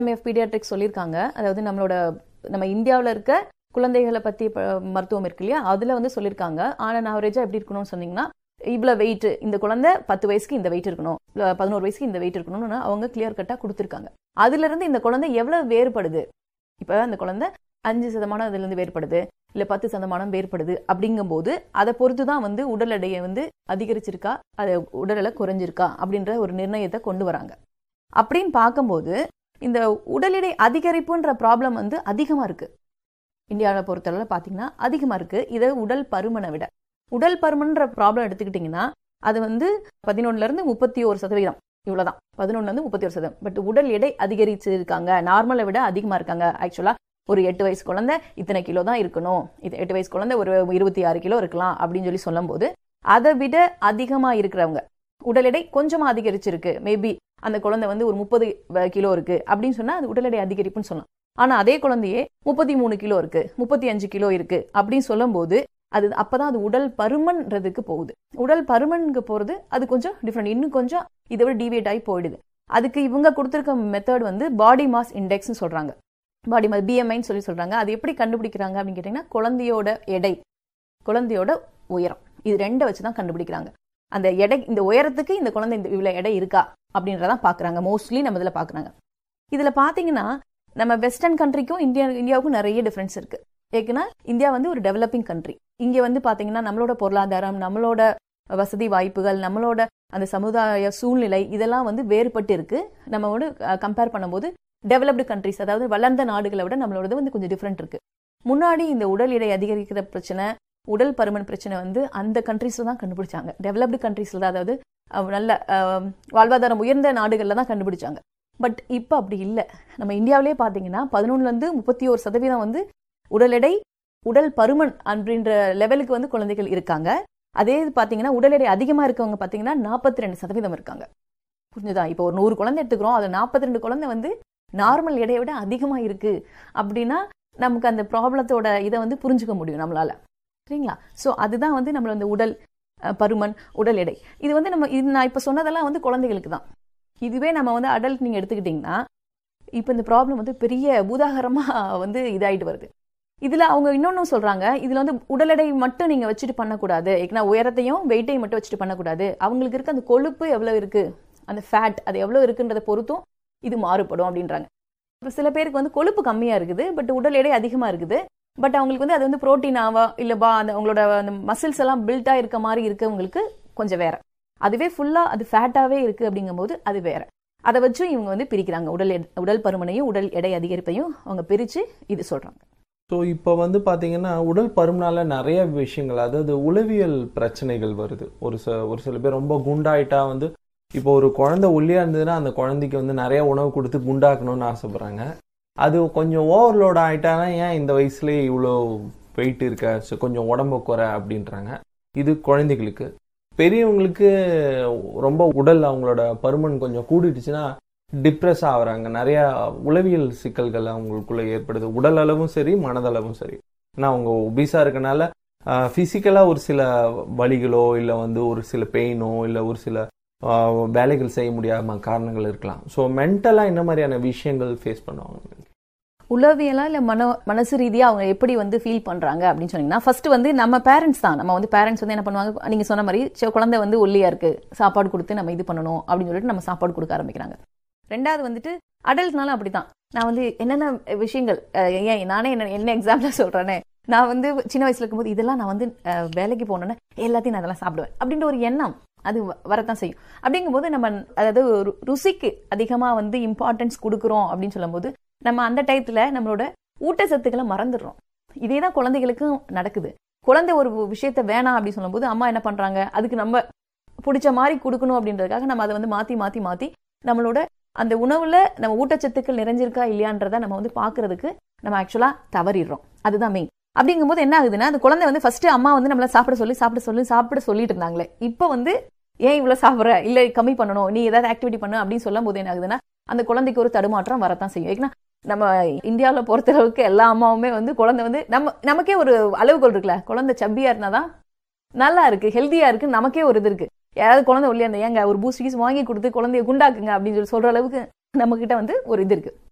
MF Pediatrics சொல்லியிருக்காங்க அதாவது நம்மளோட நம்ம இந்தியாவில் இருக்க குழந்தைகளை பற்றி மருத்துவம் இருக்கு இல்லையா அதில் வந்து சொல்லியிருக்காங்க ஆனால் ஆவரேஜாக எப்படி இருக்கணும்னு சொன்னீங்கன்னா இவ்வளோ வெயிட் இந்த குழந்தை பத்து வயசுக்கு இந்த வெயிட் இருக்கணும் இல்ல பதினோரு வயசுக்கு இந்த வெயிட் இருக்கணும்னு அவங்க கிளியர் கட்டாக கொடுத்துருக்காங்க அதுலேருந்து இந்த குழந்தை எவ்வளோ வேறுபடுது இப்போ அந்த குழந்தை அஞ்சு சதமானம் அதுலேருந்து வேறுபடுது இல்லை பத்து சதமானம் வேறுபடுது அப்படிங்கும்போது அதை பொறுத்து தான் வந்து உடல் எடையை வந்து அதிகரிச்சிருக்கா அது உடல் எடை குறைஞ்சிருக்கா அப்படின்ற ஒரு நிர்ணயத்தை கொண்டு வராங்க அப்படின்னு பார்க்கும்போது இந்த உடல் எடை அதிகரிப்புன்ற ப்ராப்ளம் வந்து அதிகமாக இருக்கு இந்தியாவை பொறுத்தளவில் பார்த்தீங்கன்னா அதிகமாக இருக்கு இதை உடல் பருமனை விட உடல் பருமன்ற ப்ராப்ளம் எடுத்துக்கிட்டிங்கன்னா அது வந்து பதினொன்னுலேருந்து முப்பத்தி ஒரு சதவீதம் இவ்வளோதான் பதினொன்னுலேருந்து முப்பத்தி ஒரு சதவீதம் பட் உடல் எடை அதிகரிச்சு இருக்காங்க நார்மலை விட அதிகமாக இருக்காங்க ஆக்சுவலாக ஒரு எட்டு வயசு குழந்தை இத்தனை கிலோ தான் இருக்கணும் இது எட்டு வயசு குழந்தை ஒரு இருபத்தி ஆறு கிலோ இருக்கலாம் அப்படின்னு சொல்லி சொல்லும்போது அதை விட அதிகமாக இருக்கிறவங்க உடல் எடை கொஞ்சமாக அதிகரிச்சிருக்கு மேபி அந்த குழந்தை வந்து ஒரு முப்பது கிலோ இருக்கு அப்படின்னு சொன்னா அது உடல் எடை அதிகரிப்புன்னு சொல்லலாம் ஆனா அதே குழந்தையே முப்பத்தி மூணு கிலோ இருக்கு முப்பத்தி அஞ்சு கிலோ இருக்கு அப்படின்னு சொல்லும்போது அது அப்பதான் அது உடல் பருமன்றதுக்கு போகுது உடல் பருமனுக்கு போறது அது கொஞ்சம் டிஃப்ரெண்ட் இன்னும் கொஞ்சம் இதை விட டிவியேட் ஆகி போயிடுது அதுக்கு இவங்க கொடுத்துருக்க மெத்தட் வந்து பாடி மாஸ் இண்டெக்ஸ்னு சொல்றாங்க பாடி மாஸ் பிஎம்ஐன்னு சொல்லி சொல்றாங்க அது எப்படி கண்டுபிடிக்கிறாங்க அப்படின்னு கேட்டீங்கன்னா குழந்தையோட எடை குழந்தையோட உயரம் இது ரெண்டை வச்சு தான் கண்டுபிடிக்கிறாங்க அந்த எடை இந்த உயரத்துக்கு இந்த குழந்தை இந்த இவ்வளோ எடை இருக்கா அப்படின்றதான் பார்க்குறாங்க மோஸ்ட்லி நம்ம இதில் பார்க்குறாங்க இதில் பார்த்தீங்கன்னா நம்ம வெஸ்டர்ன் கண்ட்ரிக்கும் இந்தியா இந்தியாவுக்கும் நிறைய டிஃப்ரென்ஸ் இருக்கு ஏன்னா இந்தியா வந்து ஒரு டெவலப்பிங் கண்ட்ரி இங்கே வந்து பார்த்தீங்கன்னா நம்மளோட பொருளாதாரம் நம்மளோட வசதி வாய்ப்புகள் நம்மளோட அந்த சமுதாய சூழ்நிலை இதெல்லாம் வந்து வேறுபட்டு இருக்கு நம்மளோட கம்பேர் பண்ணும்போது டெவலப்டு கண்ட்ரிஸ் அதாவது வளர்ந்த நாடுகளை விட நம்மளோடது வந்து கொஞ்சம் டிஃப்ரெண்ட் இருக்கு முன்னாடி இந்த உடல் எடை அதிகரிக்கிற பிரச்சனை உடல் பருமன் பிரச்சனை வந்து அந்த கண்ட்ரீஸ்ல தான் கண்டுபிடிச்சாங்க டெவலப்டு கண்ட்ரீஸ்ல தான் அதாவது நல்ல வாழ்வாதாரம் உயர்ந்த நாடுகளில் தான் கண்டுபிடிச்சாங்க பட் இப்போ அப்படி இல்லை நம்ம இந்தியாவிலே பார்த்தீங்கன்னா பதினொன்னுலேருந்து முப்பத்தி ஒரு சதவீதம் வந்து உடல் எடை உடல் பருமன் அப்படின்ற லெவலுக்கு வந்து குழந்தைகள் இருக்காங்க அதே இது பார்த்தீங்கன்னா உடல் எடை அதிகமாக இருக்கவங்க பார்த்தீங்கன்னா நாற்பத்தி ரெண்டு சதவீதம் இருக்காங்க புரிஞ்சுதா இப்போ ஒரு நூறு குழந்தை எடுத்துக்கிறோம் அது நாற்பத்தி ரெண்டு குழந்தை வந்து நார்மல் எடையை விட அதிகமாக இருக்கு அப்படின்னா நமக்கு அந்த ப்ராப்ளத்தோட இதை வந்து புரிஞ்சுக்க முடியும் நம்மளால சரிங்களா ஸோ அதுதான் வந்து நம்மள அந்த உடல் பருமன் உடல் எடை இது வந்து நம்ம இது நான் இப்போ சொன்னதெல்லாம் வந்து குழந்தைகளுக்கு தான் இதுவே நம்ம வந்து அடல்ட் நீங்கள் எடுத்துக்கிட்டிங்கன்னா இப்போ இந்த ப்ராப்ளம் வந்து பெரிய பூதாகரமாக வந்து இதாகிட்டு வருது இதில் அவங்க இன்னொன்றும் சொல்கிறாங்க இதில் வந்து உடல் எடை மட்டும் நீங்கள் வச்சுட்டு பண்ணக்கூடாது ஏன்னா உயரத்தையும் வெயிட்டையும் மட்டும் வச்சுட்டு பண்ணக்கூடாது அவங்களுக்கு இருக்க அந்த கொழுப்பு எவ்வளோ இருக்குது அந்த ஃபேட் அது எவ்வளோ இருக்குன்றதை பொறுத்தும் இது மாறுபடும் அப்படின்றாங்க இப்போ சில பேருக்கு வந்து கொழுப்பு கம்மியாக இருக்குது பட் உடல் எடை அதிகமாக இருக்குது பட் அவங்களுக்கு வந்து அது வந்து ப்ரோட்டீனாவா இல்லை பா அந்த அவங்களோட அந்த மசில்ஸ் எல்லாம் பில்ட்டாக இருக்க மாதிரி இருக்கவங்களுக்கு கொஞ்சம் வேற அதுவே ஃபுல்லாக அது ஃபேட்டாகவே இருக்குது அப்படிங்கும்போது அது வேற அதை வச்சு இவங்க வந்து பிரிக்கிறாங்க உடல் உடல் பருமனையும் உடல் எடை அதிகரிப்பையும் அவங்க பிரித்து இது சொல்கிறாங்க ஸோ இப்போ வந்து பார்த்தீங்கன்னா உடல் பருமனால நிறைய விஷயங்கள் அதாவது உளவியல் பிரச்சனைகள் வருது ஒரு ச ஒரு சில பேர் ரொம்ப குண்டாயிட்டா வந்து இப்போ ஒரு குழந்தை ஒல்லியா இருந்ததுன்னா அந்த குழந்தைக்கு வந்து நிறைய உணவு கொடுத்து குண்டாக்கணும்னு ஆசைப்படுறாங்க அது கொஞ்சம் ஓவர்லோட் ஆயிட்டானா ஏன் இந்த வயசுலேயே இவ்வளோ வெயிட் இருக்க ஸோ கொஞ்சம் உடம்பு குறை அப்படின்றாங்க இது குழந்தைகளுக்கு பெரியவங்களுக்கு ரொம்ப உடல் அவங்களோட பருமன் கொஞ்சம் கூடிடுச்சுன்னா டிப்ரெஸ் ஆகுறாங்க நிறைய உளவியல் சிக்கல்கள் அவங்களுக்குள்ள ஏற்படுது உடல் அளவும் சரி மனதளவும் சரி ஏன்னா அவங்க ஒபிசா இருக்கனால ஃபிசிக்கலாக ஒரு சில வலிகளோ இல்லை வந்து ஒரு சில பெயினோ இல்லை ஒரு சில வேலைகள் செய்ய முடியாம காரணங்கள் இருக்கலாம் ஸோ மென்டலாக என்ன மாதிரியான விஷயங்கள் ஃபேஸ் பண்ணுவாங்க உளவியலா இல்லை மன மனசு ரீதியாக அவங்க எப்படி வந்து ஃபீல் பண்ணுறாங்க அப்படின்னு சொன்னீங்கன்னா ஃபர்ஸ்ட் வந்து நம்ம பேரண்ட்ஸ் தான் நம்ம வந்து பேரண்ட்ஸ் வந்து என்ன பண்ணுவாங்க நீங்கள் சொன்ன மாதிரி குழந்தை வந்து ஒல்லியா இருக்கு சாப்பாடு கொடுத்து நம்ம இது பண்ணணும் அப்படின்னு சொல்லிட்டு நம்ம சாப்பாடு கொடுக்க ஆரம்பிக்கிறாங்க ரெண்டாவது வந்துட்டு அடல்ட்னாலும் அப்படிதான் நான் வந்து என்னென்ன விஷயங்கள் ஏன் நானே என்ன என்ன எக்ஸாம்பிள் சொல்றேனே நான் வந்து சின்ன வயசுல இருக்கும்போது இதெல்லாம் நான் வந்து வேலைக்கு போனோன்னே எல்லாத்தையும் நான் அதெல்லாம் சாப்பிடுவேன் அப்படின்ற ஒரு எண்ணம் அது வரத்தான் செய்யும் அப்படிங்கும்போது நம்ம அதாவது ருசிக்கு அதிகமாக வந்து இம்பார்ட்டன்ஸ் கொடுக்குறோம் அப்படின்னு சொல்லும்போது நம்ம அந்த டயத்துல நம்மளோட ஊட்டச்சத்துக்களை மறந்துடுறோம் இதே தான் குழந்தைகளுக்கும் நடக்குது குழந்தை ஒரு விஷயத்த வேணாம் அப்படின்னு சொல்லும்போது அம்மா என்ன பண்றாங்க அதுக்கு நம்ம பிடிச்ச மாதிரி கொடுக்கணும் அப்படின்றதுக்காக நம்ம அதை வந்து மாத்தி மாத்தி மாத்தி நம்மளோட அந்த உணவுல நம்ம ஊட்டச்சத்துக்கள் நிறைஞ்சிருக்கா இல்லையான்றத நம்ம வந்து பாக்குறதுக்கு நம்ம ஆக்சுவலா தவறிடுறோம் அதுதான் மெயின் அப்படிங்கும்போது என்ன ஆகுதுன்னா அந்த குழந்தை வந்து ஃபர்ஸ்ட் அம்மா வந்து நம்மள சாப்பிட சொல்லி சாப்பிட சொல்லி சாப்பிட சொல்லிட்டு இருந்தாங்களே இப்போ வந்து ஏன் இவ்வளவு சாப்பிட்ற இல்ல கம்மி பண்ணணும் நீ ஏதாவது ஆக்டிவிட்டி பண்ணு அப்படின்னு சொல்லும் போது என்ன ஆகுதுன்னா அந்த குழந்தைக்கு ஒரு தடுமாற்றம் வரத்தான் செய்யும் ஏன்னா நம்ம இந்தியாவில் பொறுத்தளவுக்கு எல்லா அம்மாவுமே வந்து குழந்தை வந்து நம்ம நமக்கே ஒரு அளவுகோல் இருக்குல்ல குழந்தை சப்பியா இருந்தாதான் நல்லா இருக்கு ஹெல்த்தியா இருக்கு நமக்கே ஒரு இது இருக்கு யாராவது குழந்தை ஒல்லியா இருந்தா ஏங்க ஒரு பூஸ்ட் கீஸ் வாங்கி கொடுத்து குழந்தைய குண்டாக்குங்க அப்படின்னு சொல்லி சொல்ற அளவுக்கு நம்ம கிட்ட வந்து ஒரு இது இருக்கு